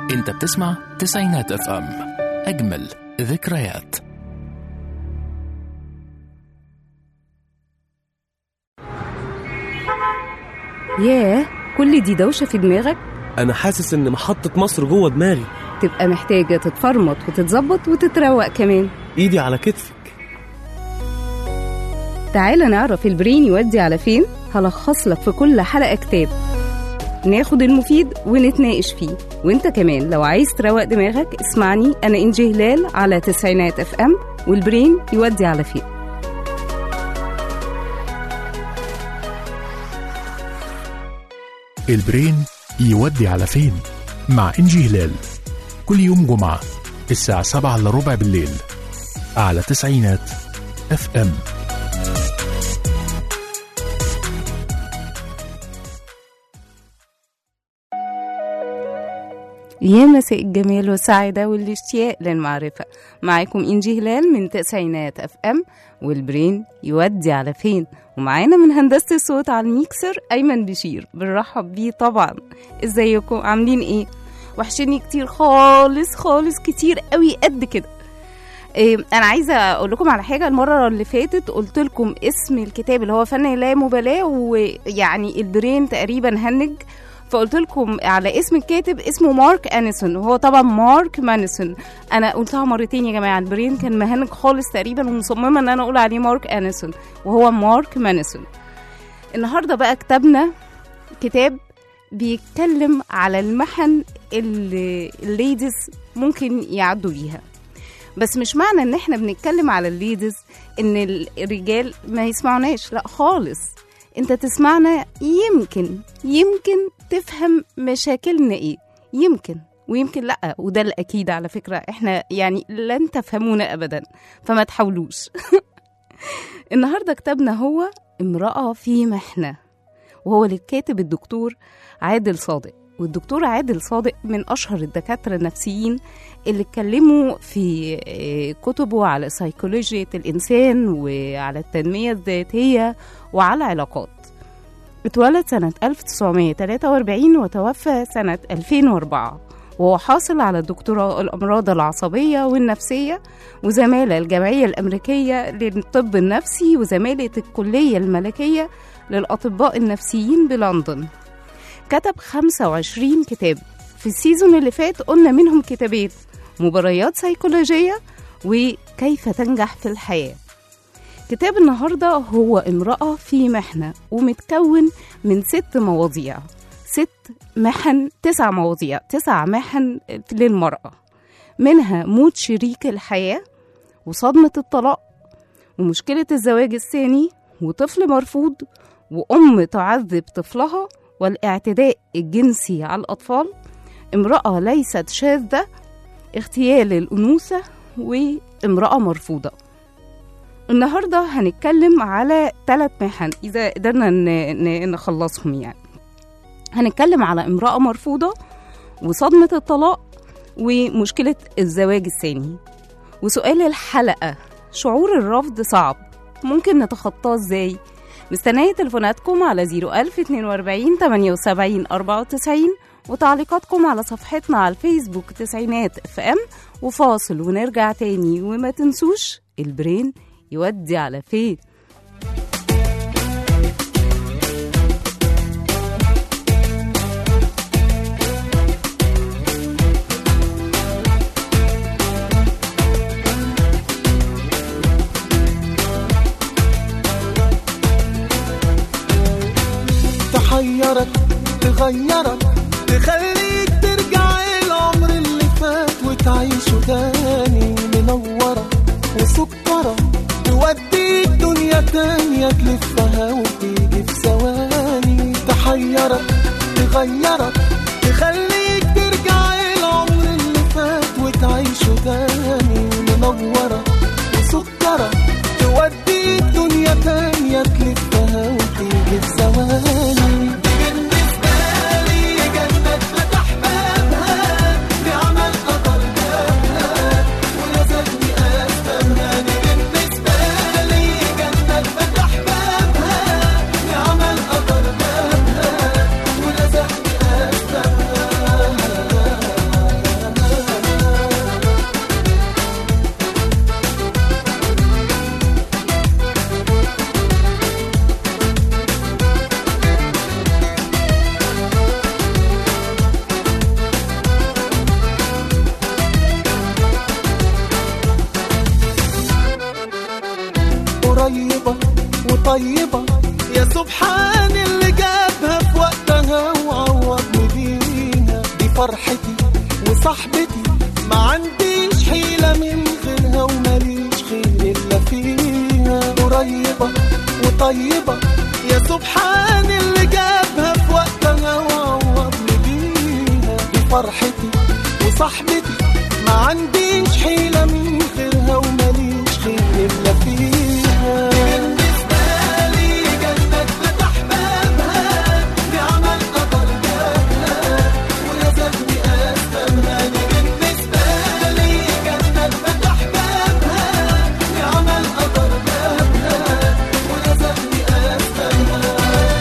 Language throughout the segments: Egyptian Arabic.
انت بتسمع تسعينات اف ام اجمل ذكريات ياه كل دي دوشة في دماغك انا حاسس ان محطة مصر جوه دماغي تبقى محتاجة تتفرمط وتتظبط وتتروق كمان ايدي على كتفك تعالى نعرف البرين يودي على فين هلخص لك في كل حلقة كتاب ناخد المفيد ونتناقش فيه وانت كمان لو عايز تروق دماغك اسمعني انا انجي هلال على تسعينات اف ام والبرين يودي على فين البرين يودي على فين مع انجي هلال كل يوم جمعة الساعة سبعة إلا ربع بالليل على تسعينات اف ام يا مساء الجمال والسعادة والاشتياق للمعرفة معاكم إنجي هلال من تسعينات أف أم والبرين يودي على فين ومعانا من هندسة الصوت على الميكسر أيمن بشير بنرحب بيه طبعا ازيكم عاملين ايه وحشني كتير خالص خالص كتير قوي قد كده إيه انا عايزه اقول لكم على حاجه المره اللي فاتت قلت لكم اسم الكتاب اللي هو فن لا مبالاه ويعني البرين تقريبا هنج فقلت لكم على اسم الكاتب اسمه مارك انيسون وهو طبعا مارك مانيسون انا قلتها مرتين يا جماعه البرين كان مهنج خالص تقريبا ومصممه ان انا اقول عليه مارك انيسون وهو مارك مانيسون النهارده بقى كتابنا كتاب بيتكلم على المحن اللي الليديز ممكن يعدوا بيها بس مش معنى ان احنا بنتكلم على الليديز ان الرجال ما يسمعوناش لا خالص انت تسمعنا يمكن يمكن تفهم مشاكلنا ايه يمكن ويمكن لا وده الاكيد على فكره احنا يعني لن تفهمونا ابدا فما تحاولوش النهارده كتابنا هو امراه في محنه وهو للكاتب الدكتور عادل صادق والدكتور عادل صادق من اشهر الدكاتره النفسيين اللي اتكلموا في كتبه على سيكولوجية الإنسان وعلى التنمية الذاتية وعلى علاقات اتولد سنة 1943 وتوفى سنة 2004 وهو حاصل على دكتوراه الأمراض العصبية والنفسية وزمالة الجمعية الأمريكية للطب النفسي وزمالة الكلية الملكية للأطباء النفسيين بلندن كتب 25 كتاب في السيزون اللي فات قلنا منهم كتابين مباريات سيكولوجية وكيف تنجح في الحياة كتاب النهاردة هو امرأة في محنة ومتكون من ست مواضيع ست محن تسع مواضيع تسع محن للمرأة منها موت شريك الحياة وصدمة الطلاق ومشكلة الزواج الثاني وطفل مرفوض وأم تعذب طفلها والاعتداء الجنسي على الأطفال امرأة ليست شاذة اغتيال الأنوثة وامرأة مرفوضة النهاردة هنتكلم على ثلاث محن إذا قدرنا نخلصهم يعني هنتكلم على امرأة مرفوضة وصدمة الطلاق ومشكلة الزواج الثاني وسؤال الحلقة شعور الرفض صعب ممكن نتخطاه ازاي؟ مستنية تليفوناتكم على 01042 78 94 وتعليقاتكم على صفحتنا على الفيسبوك تسعينات اف ام وفاصل ونرجع تاني وما تنسوش البرين يودي على فين تحيرك تغيرك تخليك ترجع العمر اللي فات وتعيشه تاني منورة وسكرة توديك دنيا تانية تلفها وتيجي في ثواني تحيرك تغيرك تخليك ترجع العمر اللي فات وتعيشه تاني منورة وسكرة توديك دنيا تانية تلفها وتيجي في ثواني بالنسبة لي جنة فتح بابها بعمل قطر بابها ولازمني أفهمها دي بالنسبة لي جنة فتح بابها بعمل قطر بابها ولازمني أفهمها وطيبة يا سبحان اللي جابها في وقتها وعوضني بيها دي فرحتي وصاحبتي ما عنديش حيلة من غيرها وماليش خير إلا فيها قريبة وطيبة يا سبحان اللي جابها في وقتها وعوضني بيها دي فرحتي وصاحبتي ما عنديش حيلة من غيرها وماليش خير إلا فيها بالنسبة لي جنة فتح بابها بعمل قدر جابها ولازمني أفهمها دي بالنسبة لي جنة فتح بابها بعمل قدر جابها ولازمني أفهمها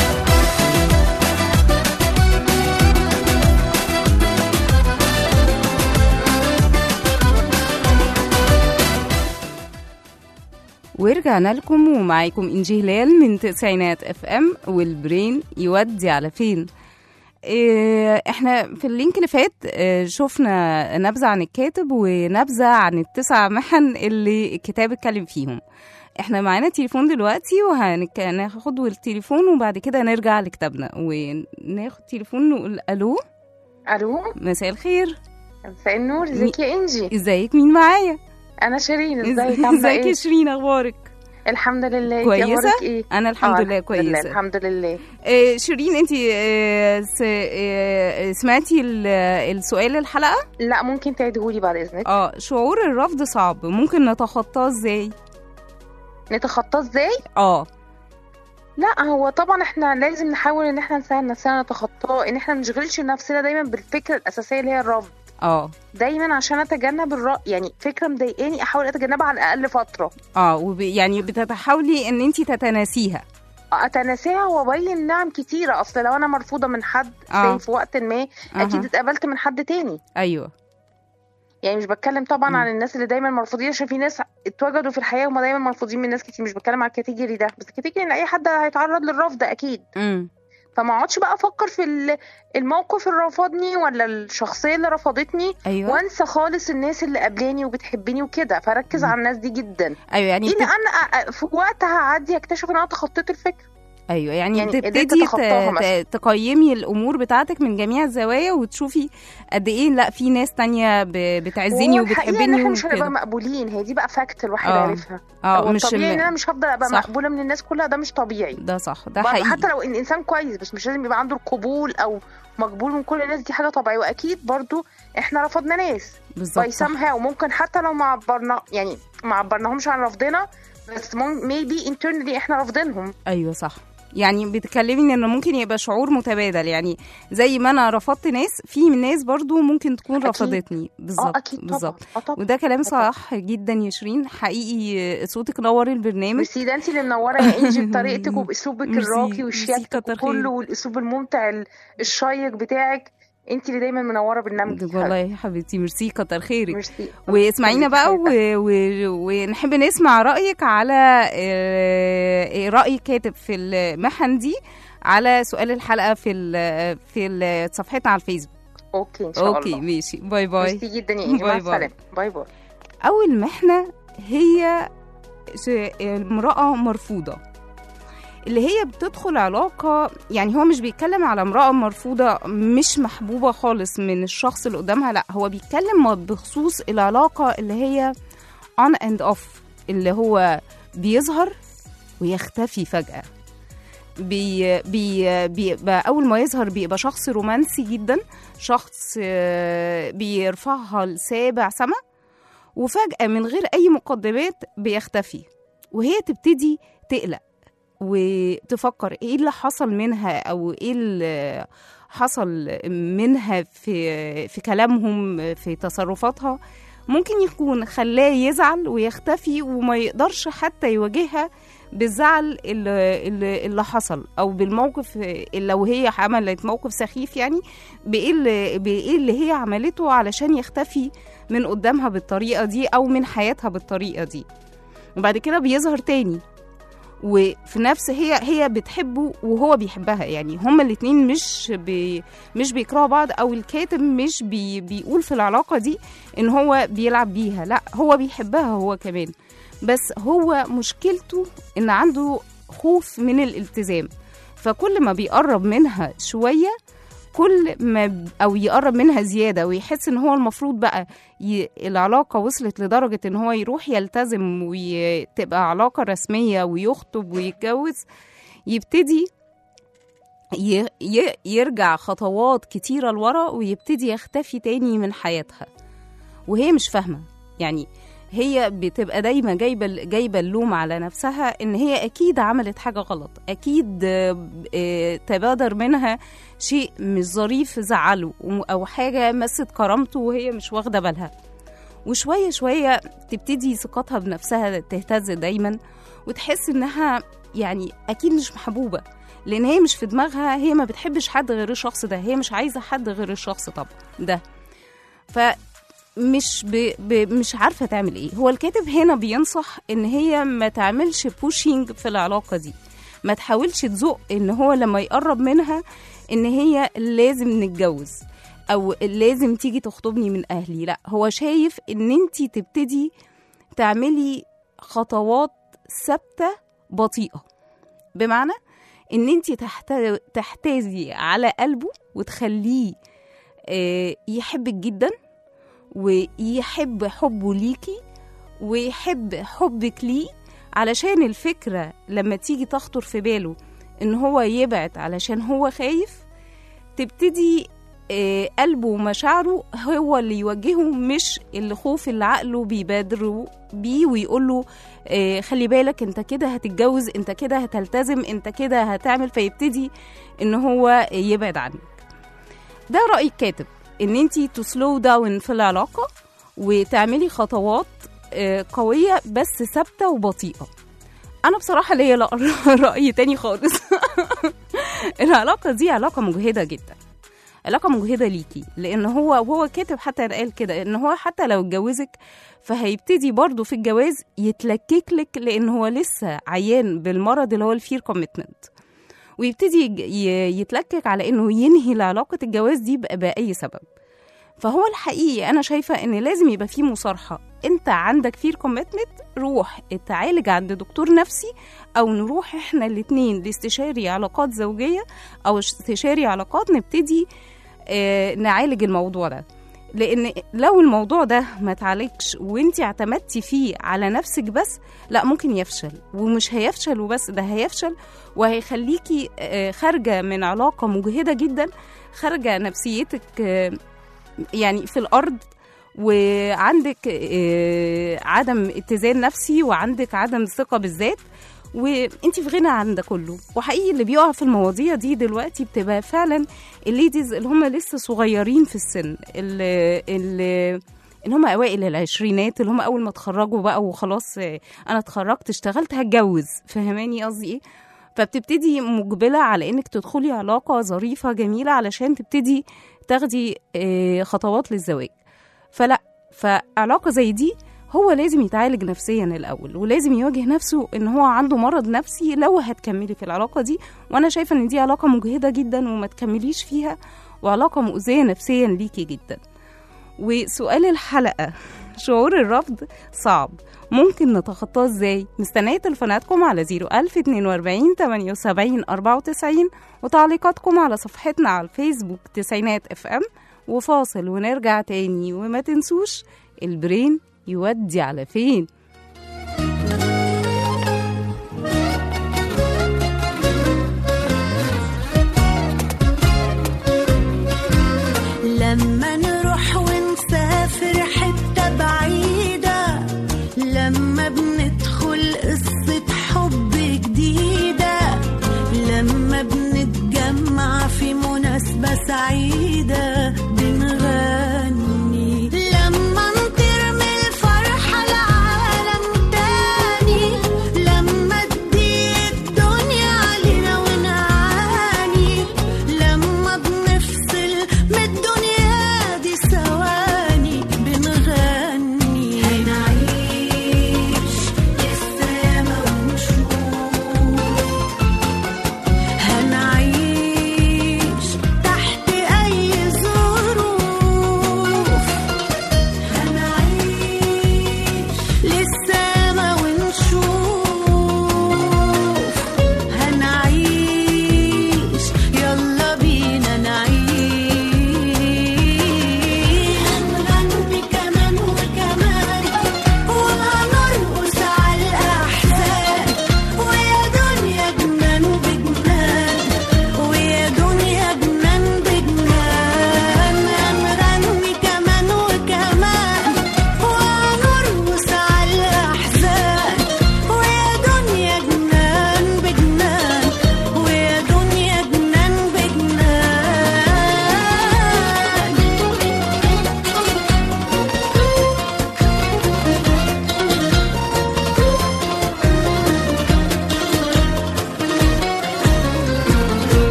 ورجعنا لكم ومعاكم إنجي هلال من تسعينات اف ام والبرين يودي على فين إيه، احنا في اللينك اللي فات اه، شفنا نبذة عن الكاتب ونبذة عن التسع محن اللي الكتاب اتكلم فيهم احنا معانا تليفون دلوقتي وهناخد التليفون وبعد كده نرجع لكتابنا وناخد تليفون نقول الو الو مساء الخير مساء النور ازيك يا انجي ازيك مين معايا انا شيرين ازيك عامله ازيك ايه يا شيرين اخبارك الحمد لله انتي كويسة؟ اخبارك ايه انا الحمد آه، لله كويسه الحمد لله آه، شيرين انت سمعتي ال- السؤال الحلقه لا ممكن تعيدهولي بعد اذنك اه شعور الرفض صعب ممكن نتخطاه ازاي نتخطاه ازاي اه لا هو طبعا احنا لازم نحاول ان احنا نساعد نفسنا نتخطاه ان احنا ما نشغلش نفسنا دايما بالفكره الاساسيه اللي هي الرفض اه دايما عشان اتجنب الرأي يعني فكره مضايقاني احاول اتجنبها على الاقل فتره اه وب... يعني بتحاولي ان انت تتناسيها اتناساها وابين نعم كتيره اصل لو انا مرفوضه من حد آه. في- في وقت ما اكيد اتقبلت من حد تاني ايوه يعني مش بتكلم طبعا مم. عن الناس اللي دايما مرفوضين عشان في ناس اتوجدوا في الحياه هم دايما مرفوضين من ناس كتير مش بتكلم على الكاتيجوري ده بس الكاتيجوري ان اي حد هيتعرض للرفض اكيد امم فما اقعدش بقى افكر في ال- الموقف اللي رفضني ولا الشخصيه اللي رفضتني ايوه وانسى خالص الناس اللي قابلاني وبتحبني وكده فركز مم. على الناس دي جدا ايوه يعني الى بت... ان أ- أ- في وقتها هعدي اكتشف ان انا تخطيت الفكره ايوه يعني, يعني قدرت تبتدي أتخطاها ت... مثلا. ت... تقيمي الامور بتاعتك من جميع الزوايا وتشوفي قد ايه لا في ناس تانية ب... بتعزني وهو الحقيقة ان وبتحبني احنا مش هنبقى وكده مقبولين هي دي بقى فاكت الواحد آه. عارفها اه هو مش الطبيعي ان ال... انا مش هفضل ابقى صح. مقبوله من الناس كلها ده مش طبيعي ده صح ده برضه حقيقي حتى لو ان انسان كويس بس مش لازم يبقى عنده القبول او مقبول من كل الناس دي حاجه طبيعيه واكيد برضو احنا رفضنا ناس بالظبط باي صح. سام هاو ممكن حتى لو ما عبرنا يعني ما عبرناهمش عن رفضنا بس ميبي انترنالي احنا رافضينهم ايوه صح يعني بتكلمي ان ممكن يبقى شعور متبادل يعني زي ما انا رفضت ناس في ناس برضو ممكن تكون أكيد. رفضتني اه بالظبط اكيد طبعا بالظبط اه طبعا وده كلام طبعا. صح جدا يا شيرين حقيقي صوتك نور البرنامج بس ده انت اللي منوره يا انجي بطريقتك وباسلوبك ميرسي، الراقي ميرسي وشياكتك كتر خيرك. وكله والاسلوب الممتع ال- الشيق بتاعك انت اللي دايما منوره برنامجك والله يا حبيبتي ميرسي كتر خيرك ميرسي واسمعينا بقى و... و... ونحب نسمع رأيك على آه، رأي الكاتب في المحن دي على سؤال الحلقة في ال... في ال- صفحتنا على الفيسبوك اوكي ان شاء اوكي الله ماشي باي باي ميرسي جدا يا انجي مع باي باي. السلامه باي باي أول محنة هي ش- امرأة مرفوضة اللي هي بتدخل علاقة يعني هو مش بيتكلم على امرأة مرفوضة مش محبوبة خالص من الشخص اللي قدامها لا هو بيتكلم بخصوص العلاقة اللي هي on and off اللي هو بيظهر ويختفي فجأة بي بي بيبقى أول ما يظهر بيبقى شخص رومانسي جدا شخص آه، بيرفعها لسابع سما وفجأة من غير أي مقدمات بيختفي وهي تبتدي تقلق وتفكر ايه اللي حصل منها او ايه اللي حصل منها في في كلامهم في تصرفاتها ممكن يكون خلاه يزعل ويختفي وما يقدرش حتى يواجهها بالزعل اللي, اللي, اللي حصل او بالموقف اللي لو هي عملت موقف سخيف يعني بايه اللي, بإيه اللي هي عملته علشان يختفي من قدامها بالطريقه دي او من حياتها بالطريقه دي وبعد كده بيظهر تاني وفي نفس هي هي بتحبه وهو بيحبها يعني هما الاتنين مش بي مش بيكرهوا بعض او الكاتب مش بي بيقول في العلاقه دي ان هو بيلعب بيها لا هو بيحبها هو كمان بس هو مشكلته ان عنده خوف من الالتزام فكل ما بيقرب منها شويه كل ما ب- او يقرب منها زياده ويحس ان هو المفروض بقى ي... العلاقه وصلت لدرجه ان هو يروح يلتزم وتبقى علاقه رسميه ويخطب ويتجوز يبتدي ي... ي... يرجع خطوات كتيره لورا ويبتدي يختفي تاني من حياتها وهي مش فاهمه يعني هي بتبقى دايما جايبه جايبه اللوم على نفسها ان هي اكيد عملت حاجه غلط اكيد آه، آه، تبادر منها شيء مش ظريف زعله وم- او حاجه مست كرامته وهي مش واخده بالها وشويه شويه تبتدي ثقتها بنفسها تهتز دايما وتحس انها يعني اكيد مش محبوبه لان هي مش في دماغها هي ما بتحبش حد غير الشخص ده هي مش عايزه حد غير الشخص طب ده فمش ب... ب... مش عارفه تعمل ايه هو الكاتب هنا بينصح ان هي ما تعملش بوشينج في العلاقه دي ما تحاولش تزق ان هو لما يقرب منها ان هي لازم نتجوز او لازم تيجي تخطبني من اهلي لا هو شايف ان انت تبتدي تعملي خطوات ثابته بطيئه بمعنى ان انت تحت... تحتازي على قلبه وتخليه آه، يحبك جدا ويحب حبه ليكي ويحب حبك ليه علشان الفكرة لما تيجي تخطر في باله ان هو يبعد علشان هو خايف تبتدي آه، قلبه ومشاعره هو اللي يوجهه مش اللي خوف اللي عقله بيبادره بيه ويقول له آه، خلي بالك انت كده هتتجوز انت كده هتلتزم انت كده هتعمل فيبتدي ان هو يبعد عنك ده رأي الكاتب ان انت تسلو داون في العلاقة وتعملي خطوات آه، قوية بس ثابتة وبطيئة انا بصراحة ليا لا- رأي تاني خالص العلاقة دي علاقة مجهدة جدا علاقة مجهدة ليكي لأن هو وهو كاتب حتى قال كده إن هو حتى لو اتجوزك فهيبتدي برضه في الجواز يتلكك لك لأن هو لسه عيان بالمرض اللي هو الفير كوميتمنت ويبتدي يج- ي- يتلكك على إنه ينهي علاقة الجواز دي بأ- بأي سبب فهو الحقيقي أنا شايفة إن لازم يبقى فيه مصارحة أنت عندك فير كوميتمنت روح اتعالج عند دكتور نفسي أو نروح إحنا الاتنين لاستشاري علاقات زوجية أو استشاري علاقات نبتدي آه، نعالج الموضوع ده لان لو الموضوع ده ما اتعالجش وانت اعتمدتي فيه على نفسك بس لا ممكن يفشل ومش هيفشل وبس ده هيفشل وهيخليكي آه، خارجه من علاقه مجهده جدا خارجه نفسيتك آه، يعني في الارض وعندك آه، عدم اتزان نفسي وعندك عدم ثقه بالذات وانت في غنى عن ده كله وحقيقي اللي بيقع في المواضيع دي دلوقتي بتبقى فعلا الليديز اللي هم لسه صغيرين في السن اللي, اللي اللي هم اوائل العشرينات اللي هم اول ما اتخرجوا بقى وخلاص آه، انا اتخرجت اشتغلت هتجوز فهماني قصدي ايه فبتبتدي مقبله على انك تدخلي علاقه ظريفه جميله علشان تبتدي تاخدي آه، خطوات للزواج فلا فعلاقه زي دي هو لازم يتعالج نفسيا الاول ولازم يواجه نفسه ان هو عنده مرض نفسي لو هتكملي في العلاقه دي وانا شايفه ان دي علاقه مجهده جدا وما تكمليش فيها وعلاقه مؤذيه نفسيا ليكي جدا وسؤال الحلقه شعور الرفض صعب ممكن نتخطاه ازاي مستنيه تليفوناتكم على 01042 78 94 وتعليقاتكم على صفحتنا على الفيسبوك تسعينات اف ام وفاصل ونرجع تاني وما تنسوش البرين يودي على فين لما نروح ونسافر حتة بعيدة لما بندخل قصة حب جديدة لما بنتجمع في مناسبة سعيدة بنغني لما نطير من الفرحة العالية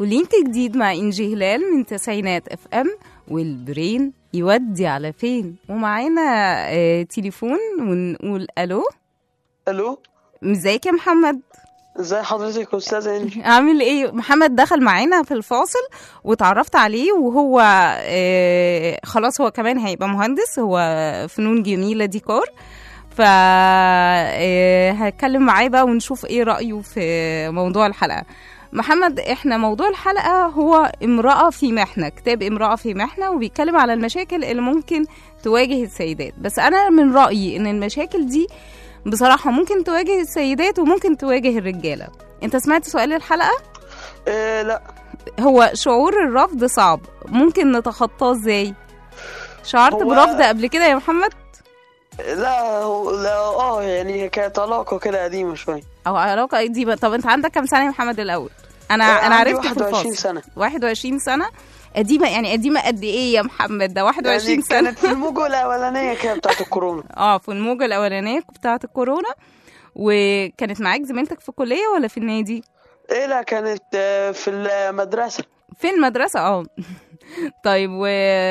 ولينك جديد مع إنجي هلال من تسعينات اف ام والبرين يودي على فين ومعانا آه تليفون ونقول الو الو ازيك يا محمد ازي حضرتك يا استاذه انجي عامل ايه محمد دخل معانا في الفاصل واتعرفت عليه وهو آه خلاص هو كمان هيبقى مهندس هو فنون جميله ديكور ف آه، هتكلم معاه بقى ونشوف ايه رايه في موضوع الحلقه محمد احنا موضوع الحلقه هو امراه في محنه كتاب امراه في محنه وبيتكلم على المشاكل اللي ممكن تواجه السيدات بس انا من رايي ان المشاكل دي بصراحه ممكن تواجه السيدات وممكن تواجه الرجاله انت سمعت سؤال الحلقه إيه لا هو شعور الرفض صعب ممكن نتخطاه ازاي شعرت هو- برفض قبل كده يا محمد لا هو لا اه يعني هي كانت علاقه كده قديمه شويه او علاقه دي بقى طب انت عندك كام سنه يا محمد الاول انا آه، انا عندي عرفت في 21 الفاصل سنه 21 سنه قديمه يعني قديمه قد ايه يا محمد ده 21 يعني سنه كانت في الموجه الاولانيه كده بتاعت الكورونا اه في الموجه الاولانيه بتاعه الكورونا وكانت معاك زميلتك في الكليه ولا في النادي ايه لا كانت آه، في المدرسه في المدرسه اه طيب و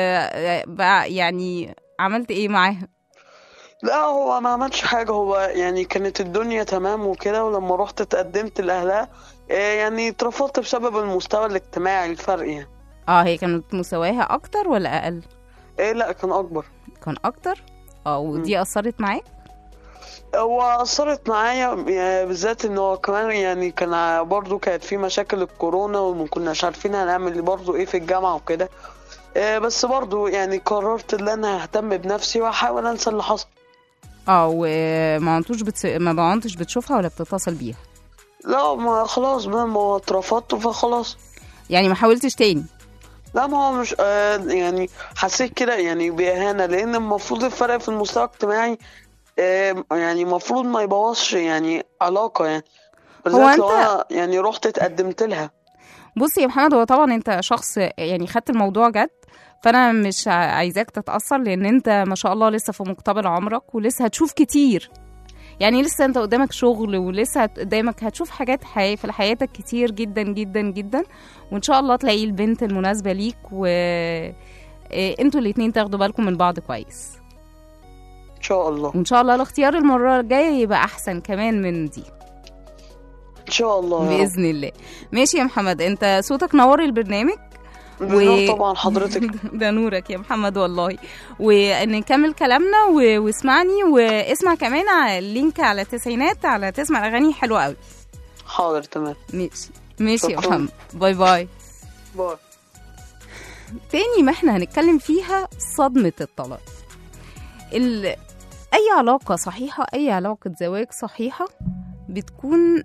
بقى يعني عملت ايه معاها لا هو ما عملش حاجه هو يعني كانت الدنيا تمام وكده ولما رحت اتقدمت لاهلها إيه يعني اترفضت بسبب المستوى الاجتماعي الفرق يعني اه هي كانت مساواها اكتر ولا اقل ايه لا كان اكبر كان اكتر اه ودي اثرت معاك هو أثرت معايا يعني بالذات إن هو كمان يعني كان برضو كانت في مشاكل الكورونا وما كناش عارفين هنعمل برضو إيه في الجامعة وكده آه، بس برضو يعني قررت إن أنا أهتم بنفسي وأحاول أنسى اللي حصل اه وما كنتوش بتس... ما كنتش بتشوفها ولا بتتصل بيها لا ما خلاص بقى ما هو اترفضت فخلاص يعني ما حاولتش تاني لا ما هو مش آه يعني حسيت كده يعني بإهانة لأن المفروض الفرق في المستوى الاجتماعي آه يعني المفروض ما يبوظش يعني علاقة يعني بالذات لو أنت- أنا يعني رحت اتقدمت لها بص يا محمد هو طبعا انت شخص يعني خدت الموضوع جد فانا مش ع- عايزاك تتاثر لان انت ما شاء الله لسه في مقتبل عمرك ولسه هتشوف كتير يعني لسه انت قدامك شغل ولسه هت- قدامك هتشوف حاجات حي... في حياتك كتير جدا جدا جدا وان شاء الله تلاقي البنت المناسبه ليك و إيه، انتوا الاتنين تاخدوا بالكم من بعض كويس إن شاء الله وان شاء الله الاختيار المره الجايه يبقى احسن كمان من دي إن شاء الله يا رب. باذن الله ماشي يا محمد انت صوتك نور البرنامج بنور طبعا حضرتك ده نورك يا محمد والله ونكمل كلامنا و... واسمعني واسمع كمان على اللينك على التسعينات على تسمع اغاني حلوه قوي حاضر تمام ماشي ماشي يا شكراً. محمد باي باي باي تاني ما احنا هنتكلم فيها صدمة الطلاق ال... أي علاقة صحيحة أي علاقة زواج صحيحة بتكون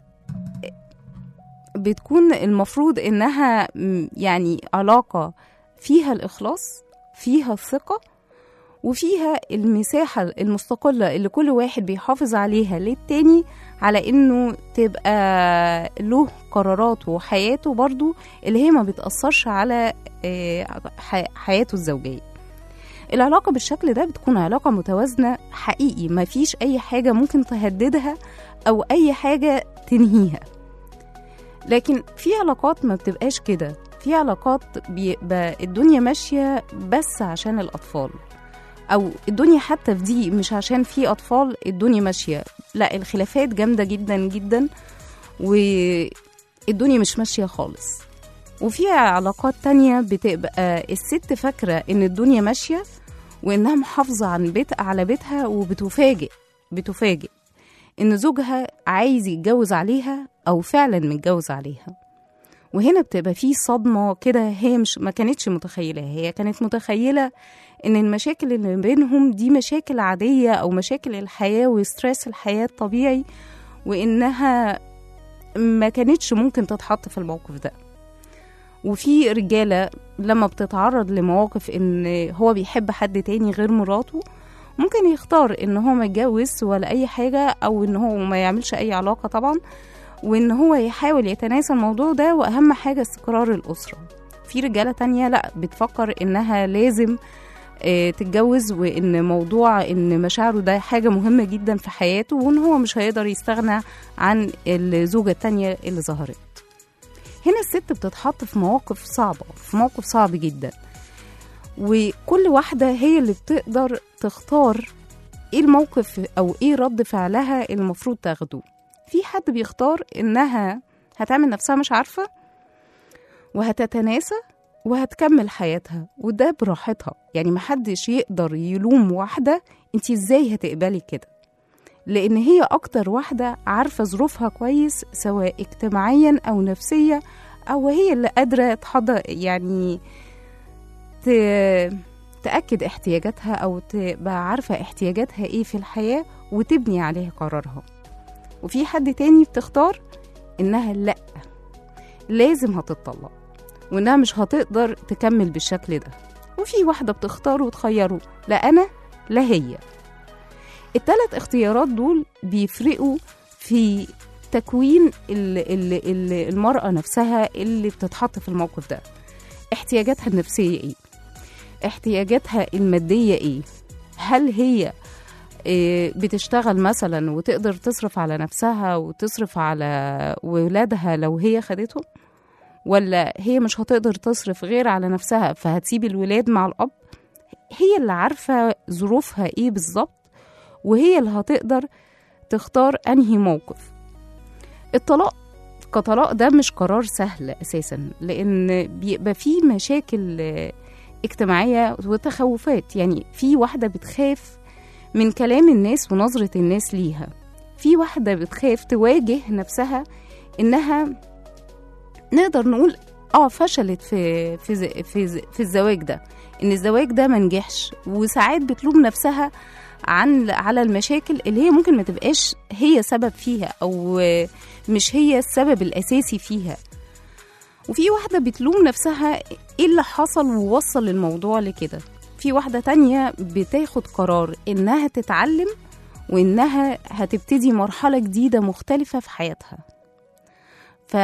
بتكون المفروض إنها م- يعني علاقة فيها الإخلاص فيها الثقة وفيها المساحة المستقلة اللي كل واحد بيحافظ عليها للتاني على إنه تبقى له قراراته وحياته برضو اللي هي ما بتأثرش على آه، ح- حياته الزوجية العلاقة بالشكل ده بتكون علاقة متوازنة حقيقي ما فيش أي حاجة ممكن تهددها أو أي حاجة تنهيها لكن في علاقات ما بتبقاش كده في علاقات بيبقى الدنيا ماشية بس عشان الأطفال أو الدنيا حتى في دي مش عشان في أطفال الدنيا ماشية لا الخلافات جامدة جدا جدا والدنيا مش ماشية خالص وفي علاقات تانية بتبقى الست فاكرة إن الدنيا ماشية وإنها محافظة عن بيت على بيتها وبتفاجئ بتفاجئ إن زوجها عايز يتجوز عليها أو فعلا متجوز عليها وهنا بتبقى في صدمة كده هي مش ما كانتش متخيلة هي كانت متخيلة إن المشاكل اللي بينهم دي مشاكل عادية أو مشاكل الحياة وستريس الحياة الطبيعي وإنها ما كانتش ممكن تتحط في الموقف ده وفي رجالة لما بتتعرض لمواقف ان هو بيحب حد تاني غير مراته ممكن يختار ان هو ما يتجوز ولا اي حاجة او ان هو ما يعملش اي علاقة طبعا وان هو يحاول يتناسى الموضوع ده واهم حاجة استقرار الاسرة في رجالة تانية لا بتفكر انها لازم آه، تتجوز وان موضوع ان مشاعره ده حاجة مهمة جدا في حياته وان هو مش هيقدر يستغنى عن الزوجة التانية اللي ظهرت هنا الست بتتحط في مواقف صعبة في موقف صعب جدا وكل واحدة هي اللي بتقدر تختار ايه الموقف او ايه رد فعلها المفروض تاخده في حد بيختار انها هتعمل نفسها مش عارفة وهتتناسى وهتكمل حياتها وده براحتها يعني محدش يقدر يلوم واحدة انت ازاي هتقبلي كده لان هي اكتر واحدة عارفة ظروفها كويس سواء اجتماعيا او نفسيا او هي اللي قادرة تحضر يعني ت... تأكد احتياجاتها أو تبقى عارفة احتياجاتها إيه في الحياة وتبني عليه قرارها وفي حد تاني بتختار إنها لأ لازم هتطلق وإنها مش هتقدر تكمل بالشكل ده وفي واحدة بتختار وتخيره لا أنا لا هي التلات اختيارات دول بيفرقوا في تكوين ال ال ال المرأة نفسها اللي بتتحط في الموقف ده احتياجاتها النفسية ايه احتياجاتها المادية ايه هل هي إيه، بتشتغل مثلا وتقدر تصرف على نفسها وتصرف على ولادها لو هي خدتهم ولا هي مش هتقدر تصرف غير على نفسها فهتسيب الولاد مع الأب هي اللي عارفة ظروفها ايه بالظبط وهي اللي هتقدر تختار أنهي موقف الطلاق كطلاق ده مش قرار سهل أساسا لأن بيبقى فيه مشاكل آه، اجتماعية وتخوفات يعني في واحدة بتخاف من كلام الناس ونظرة الناس ليها في واحدة بتخاف تواجه نفسها إنها نقدر نقول اه فشلت في في ز- في ز- في الزواج ده ان الزواج ده ما نجحش وساعات بتلوم نفسها عن على المشاكل اللي هي ممكن ما تبقاش هي سبب فيها او مش هي السبب الاساسي فيها وفي واحدة بتلوم نفسها ايه اللي حصل ووصل الموضوع لكده في واحدة تانية بتاخد قرار انها تتعلم وانها هتبتدي مرحلة جديدة مختلفة في حياتها ف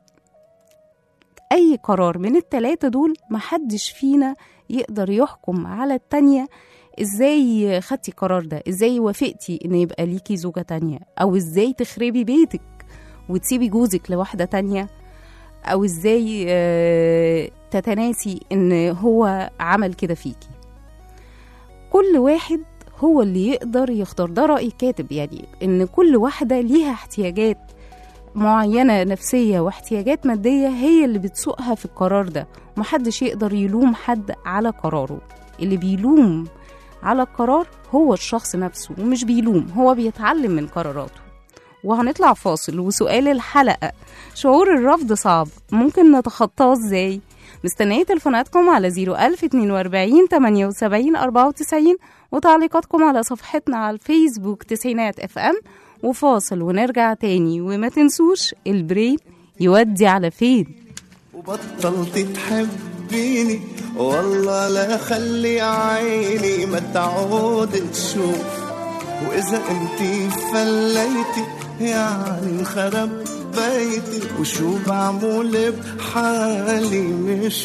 اي قرار من التلاتة دول محدش فينا يقدر يحكم على التانية ازاي خدتي القرار ده ازاي وافقتي ان يبقى ليكي زوجة تانية او ازاي تخربي بيتك وتسيبي جوزك لواحدة تانية او ازاي آه، تتناسي ان هو عمل كده فيكي كل واحد هو اللي يقدر يختار ده رأي كاتب يعني ان كل واحدة ليها احتياجات معينة نفسية واحتياجات مادية هي اللي بتسوقها في القرار ده محدش يقدر يلوم حد على قراره اللي بيلوم على القرار هو الشخص نفسه ومش بيلوم هو بيتعلم من قراراته وهنطلع فاصل وسؤال الحلقة شعور الرفض صعب ممكن نتخطاه ازاي؟ مستنية تليفوناتكم على 01042 78 94 وتعليقاتكم على صفحتنا على الفيسبوك تسعينات اف ام وفاصل ونرجع تاني وما تنسوش البرين يودي على فين وبطلت تحبيني والله لا خلي عيني ما تعود تشوف واذا انتي فليتي يعني انخرب بيتي وشو بعمل بحالي مش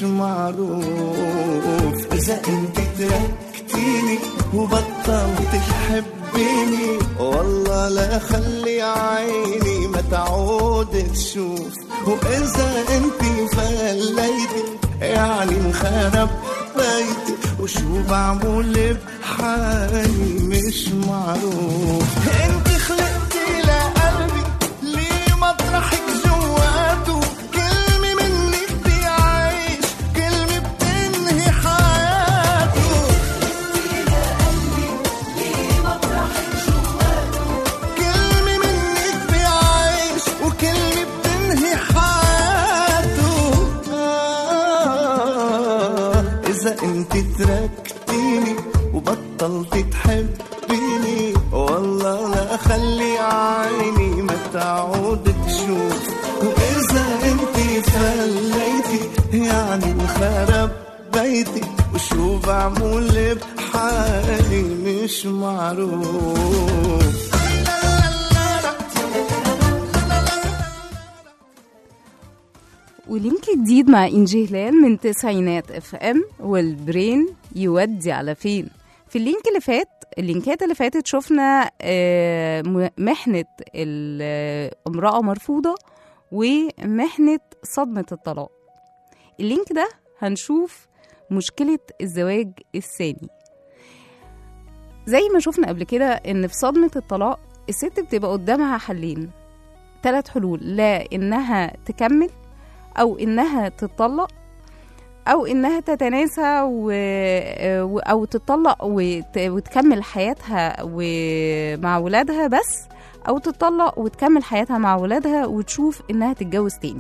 معروف اذا انتي تركتيني وبطلت تحبيني والله لا خلي عيني ما تعود تشوف واذا انتي فليتي يعني انخرب بيتي وشو بعمل بحالي مش معروف انت خلقتي لقلبي ليه مطرحك جواته كلمة منك بيعيش كلمة بتنهي حياته كلمة منك بيعيش وكلمة بتنهي حياته آه إذا أنت تركتيني وبطلت تحبيني والله لا خلي عيني ما تعود تشوف وإذا أنت فليتي يعني انخرب بيتي وشو بعمل بحالي مش معروف ولينك جديد مع إنجي هلال من تسعينات اف ام والبرين يودي على فين في اللينك اللي فات اللينكات اللي فاتت شفنا آه، م- محنة الامرأة مرفوضة ومحنة صدمة الطلاق اللينك ده هنشوف مشكلة الزواج الثاني زي ما شفنا قبل كده ان في صدمة الطلاق الست بتبقى قدامها حلين ثلاث حلول لا انها تكمل او انها تتطلق او انها تتناسى و... و- او تتطلق وت... وتكمل حياتها و- مع ولادها بس او تتطلق وتكمل حياتها مع ولادها وتشوف انها تتجوز تاني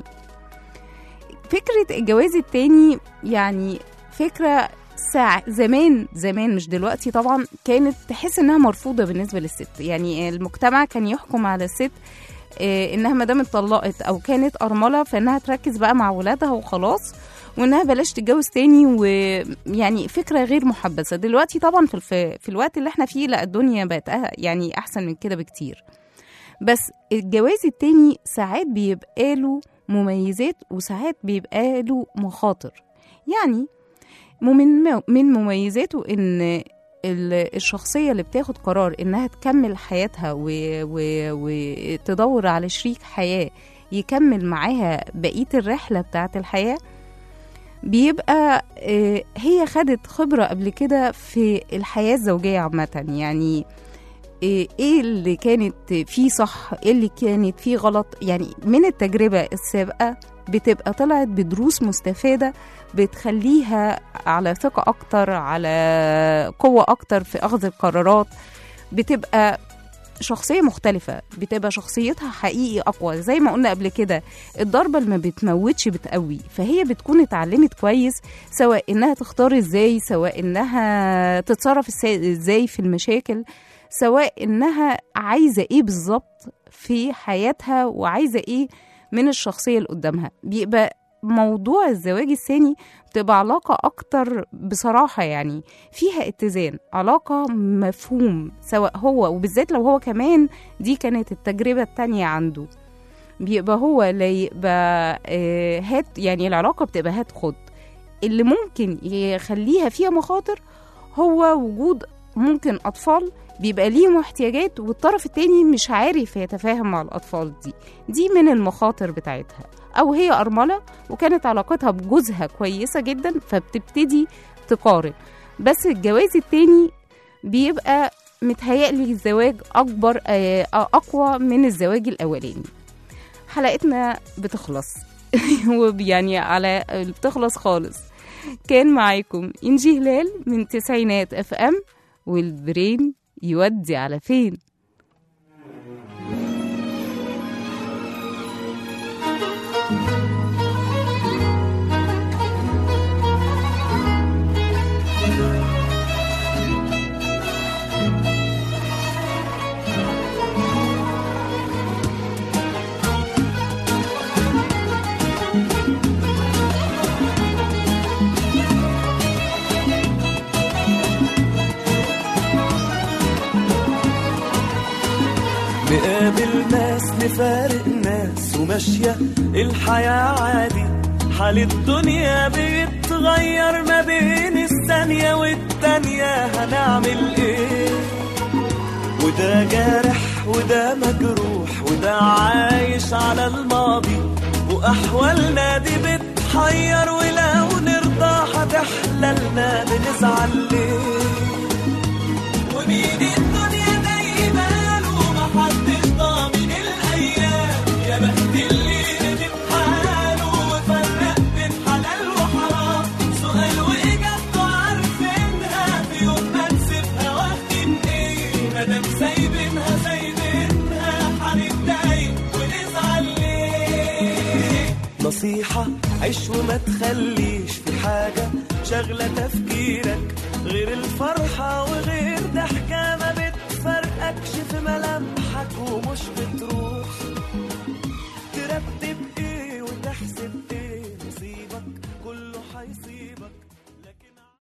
فكرة الجواز التاني يعني فكرة ساعة زمان زمان مش دلوقتي طبعا كانت تحس انها مرفوضة بالنسبة للست يعني المجتمع كان يحكم على الست آه، انها ما دام اتطلقت او كانت ارمله فانها تركز بقى مع ولادها وخلاص وانها بلاش تتجوز تاني ويعني فكره غير محبذه دلوقتي طبعا في الف... في الوقت اللي احنا فيه لا الدنيا بقت أه- يعني احسن من كده بكتير بس الجواز التاني ساعات بيبقى له مميزات وساعات بيبقى له مخاطر يعني من من مميزاته ان ال- الشخصية اللي بتاخد قرار إنها تكمل حياتها و- و- وتدور على شريك حياة يكمل معاها بقية الرحلة بتاعة الحياة بيبقى آه، هي خدت خبرة قبل كده في الحياة الزوجية عامة يعني آه، ايه اللي كانت فيه صح ايه اللي كانت فيه غلط يعني من التجربة السابقة بتبقى طلعت بدروس مستفادة بتخليها على ثقة أكتر على قوة أكتر في أخذ القرارات بتبقى شخصية مختلفة بتبقى شخصيتها حقيقي أقوى زي ما قلنا قبل كده الضربة اللي ما بتموتش بتقوي فهي بتكون اتعلمت كويس سواء إنها تختار إزاي سواء إنها تتصرف إزاي- إزاي في المشاكل سواء إنها عايزة إيه بالظبط في حياتها وعايزة إيه من الشخصية اللي قدامها بيبقى موضوع الزواج الثاني بتبقى علاقة أكتر بصراحة يعني فيها اتزان علاقة مفهوم سواء هو وبالذات لو هو كمان دي كانت التجربة التانية عنده بيبقى هو لا يبقى آه، هات يعني العلاقة بتبقى هات خد اللي ممكن يخليها فيها مخاطر هو وجود ممكن أطفال بيبقى ليهم احتياجات والطرف التاني مش عارف يتفاهم مع الأطفال دي دي من المخاطر بتاعتها أو هي أرملة وكانت علاقتها بجوزها كويسة جدا فبتبتدي تقارن بس الجواز التاني بيبقى متهيألي الزواج أكبر آه، أقوى من الزواج الأولاني حلقتنا بتخلص ويعني على بتخلص خالص كان معاكم إنجي هلال من تسعينات اف ام والبرين يودي على فين نقابل ناس نفارق ناس وماشية الحياة عادي حال الدنيا بيتغير ما بين الثانية والتانية هنعمل ايه وده جارح وده مجروح وده عايش على الماضي وأحوالنا دي بتحير ولو نرضى هتحللنا بنزعل ليه ومين الدنيا دايما ومحدش ضامن الايام يا بخت اللي ندم حاله وفرق بين حلال وحرام سؤال واجابته عارفينها في يوم ما نسيبها واخدين ايه مادام سايبينها سايبينها هنتضايق ونزعل ليه نصيحة عيش وما تخليش في حاجة شغلة تفكيرك غير الفرحة وغير ضحكة ما بتفرقكش في ملامحك ومش بتروح